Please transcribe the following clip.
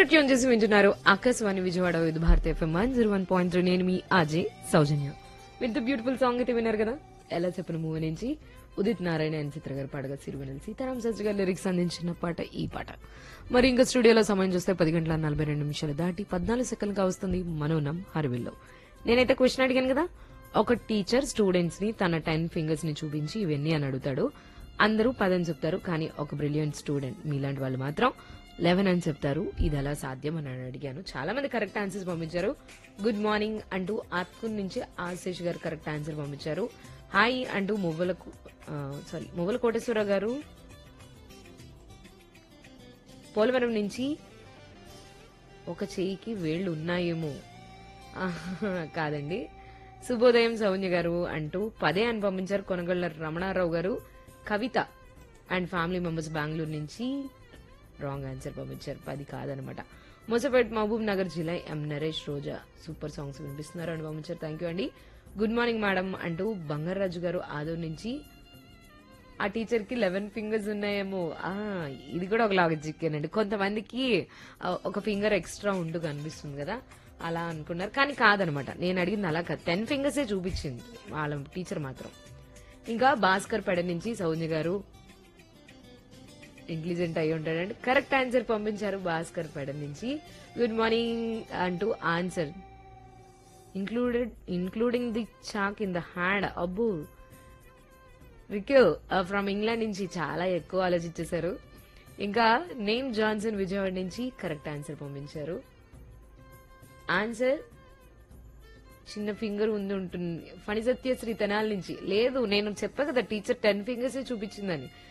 మీరు ట్యూన్ చేసి వింటున్నారు Akashvani Vijayawada Vividh Bharati FM one zero one point three నేను మీ Ajay Soujanya with beautiful song అయితే విన్నారు కదా ఎలా చెప్పిన మూవీ నుంచి ఉదిత్ నారాయణ అండ్ చిత్ర గారు పాడగా సిరివెనల్ సీతారాం శాస్త్రి గారు లిరిక్స్ అందించిన పాట ఈ పాట మరి ఇంకా స్టూడియోలో సమయం చూస్తే పది గంటల నలభై రెండు నిమిషాలు దాటి పద్నాలుగు సెకండ్గా వస్తుంది మనోనం హరివిల్లో నేనైతే క్వశ్చన్ అడిగాను కదా ఒక టీచర్ స్టూడెంట్స్ ని తన టెన్ ఫింగర్స్ ని చూపించి ఇవన్నీ అని అడుగుతాడు అందరూ పదని చెప్తారు కానీ ఒక బ్రిలియంట్ స్టూడెంట్ మీలాంటి వాళ్ళు మాత్రం లెవెన్ అని చెప్తారు ఇది ఎలా సాధ్యం అని అడిగాను చాలా మంది కరెక్ట్ ఆన్సర్స్ పంపించారు గుడ్ మార్నింగ్ అంటూ ఆత్కూర్ నుంచి ఆశీష్ గారు కరెక్ట్ ఆన్సర్ పంపించారు హాయ్ అంటూ మువ్వల సారీ మువ్వల కోటేశ్వరరావు గారు పోలవరం నుంచి ఒక చేయికి వేళ్ళు ఉన్నాయేమో ఆహా, కాదండి శుభోదయం సౌన్య గారు అంటూ పదే అని పంపించారు Konagalla Ramanarao garu Kavitha and family members Bengaluru నుంచి రాంగ్ ఆన్సర్ పంపించారు పది కాదనమాట మోసపేట్ మహబూబ్ నగర్ జిల్లా M Naresh Roja super songs వినిపిస్తున్నారు అని పంపించారు థ్యాంక్ యూ అండి గుడ్ మార్నింగ్ మేడం అంటూ బంగారాజు గారు ఆదూర్ నుంచి ఆ టీచర్ కి లెవెన్ ఫింగర్స్ ఉన్నాయేమో ఆ ఇది కూడా ఒక లాజిక్ అండి కొంతమందికి ఆ, ఒక ఫింగర్ ఎక్స్ట్రా ఉంటూ కనిపిస్తుంది కదా అలా అనుకున్నారు కానీ కాదనమాట నేను అడిగింది అలా కాదు టెన్ ఫింగర్సే చూపించింది వాళ్ళ టీచర్ మాత్రం ఇంకా భాస్కర్ పెడ నుంచి సౌజన్య గారు ఇంటెలిజెంట్ అయి ఉంటాడండి కరెక్ట్ ఆన్సర్ పంపించారు భాస్కర్ పెడ నుంచి గుడ్ మార్నింగ్ అంటూ answer included including the chalk in the hand అబ్బో రిక్యూ ఫ్రమ్ ఇంగ్లాండ్ నుంచి చాలా ఎక్కువ ఆలోచించేశారు ఇంకా నేమ్ జాన్సన్ విజయవాడ నుంచి కరెక్ట్ ఆన్సర్ పంపించారు ఆన్సర్ చిన్న ఫింగర్ ఉంది ఉంటుంది ఫణి సత్యశ్రీ తెనాల నుంచి లేదు నేను చెప్పా కదా టీచర్ టెన్ ఫింగర్స్ చూపించిందని